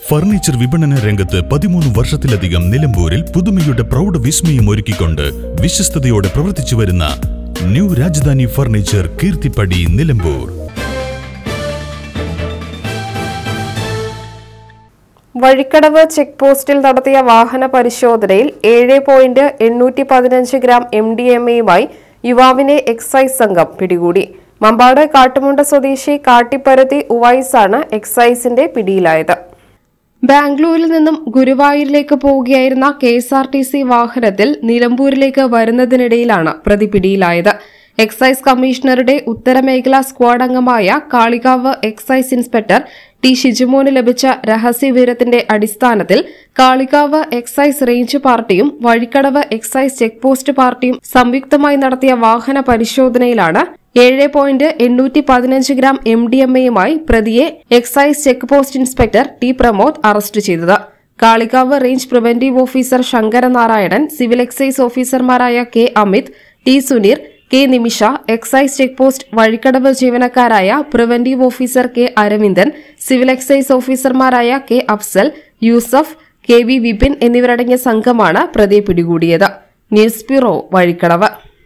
furniture വിപണന രംഗത്ത് പതിമൂന്ന് വർഷത്തിലധികം നിലമ്പൂരിൽ പുതുമയുടെ പ്രൗഢ വിസ്മയം ഒരുക്കിക്കൊണ്ട് വിശ്വസ്തയോടെ പ്രവർത്തിച്ചു വരുന്ന new Rajadhani furniture Keerthippadi Nilambur Vazhikkadavu check പോസ്റ്റിൽ നടത്തിയ വാഹന പരിശോധനയിൽ ഏഴ് പോയിന്റ് എണ്ണൂറ്റി പതിനഞ്ച് ഗ്രാം എം ഡി എം എയുമായി യുവാവിനെ എക്സൈസ് സംഘം പിടികൂടി മമ്പാട് കാട്ടുമുണ്ട സ്വദേശി കാട്ടിപ്പരത്തി ഉവൈസാണ് എക്സൈസിന്റെ പിടിയിലായത് ബാംഗ്ലൂരിൽ നിന്നും ഗുരുവായൂരിലേക്ക് പോവുകയായിരുന്ന K S R T C വാഹനത്തിൽ നിലമ്പൂരിലേക്ക് വരുന്നതിനിടയിലാണ് പ്രതി പിടിയിലായത് എക്സൈസ് കമ്മീഷണറുടെ ഉത്തരമേഖലാ സ്ക്വാഡ് അംഗമായ കാളികാവ് എക്സൈസ് ഇൻസ്പെക്ടർ ടി ഷിജുമോന് ലഭിച്ച രഹസ്യവിവരത്തിന്റെ അടിസ്ഥാനത്തിൽ കാളികാവ് എക്സൈസ് റേഞ്ച് പാർട്ടിയും വഴിക്കടവ് എക്സൈസ് ചെക്ക് പോസ്റ്റ് പാർട്ടിയും സംയുക്തമായി നടത്തിയ വാഹന പരിശോധനയിലാണ് ഏഴ് പോയിന്റ് എണ്ണൂറ്റി പതിനഞ്ച് ഗ്രാം എം ഡി എം എയുമായി പ്രതിയെ excise check post inspector T Pramod arrest ചെയ്തത് Kalikavu range preventive officer Sankaranarayanan civil excise ഓഫീസർമാരായ K Amith T Suneer K Nimisha excise check post Vazhikkadavu ജീവനക്കാരായ preventive officer K Aravindan civil excise ഓഫീസർമാരായ K Afsal Yusuf K V Vipin എന്നിവരടങ്ങിയ സംഘമാണ് പ്രതിയെ പിടികൂടിയത് ന്യൂസ് ബ്യൂറോ വഴിക്കടവ്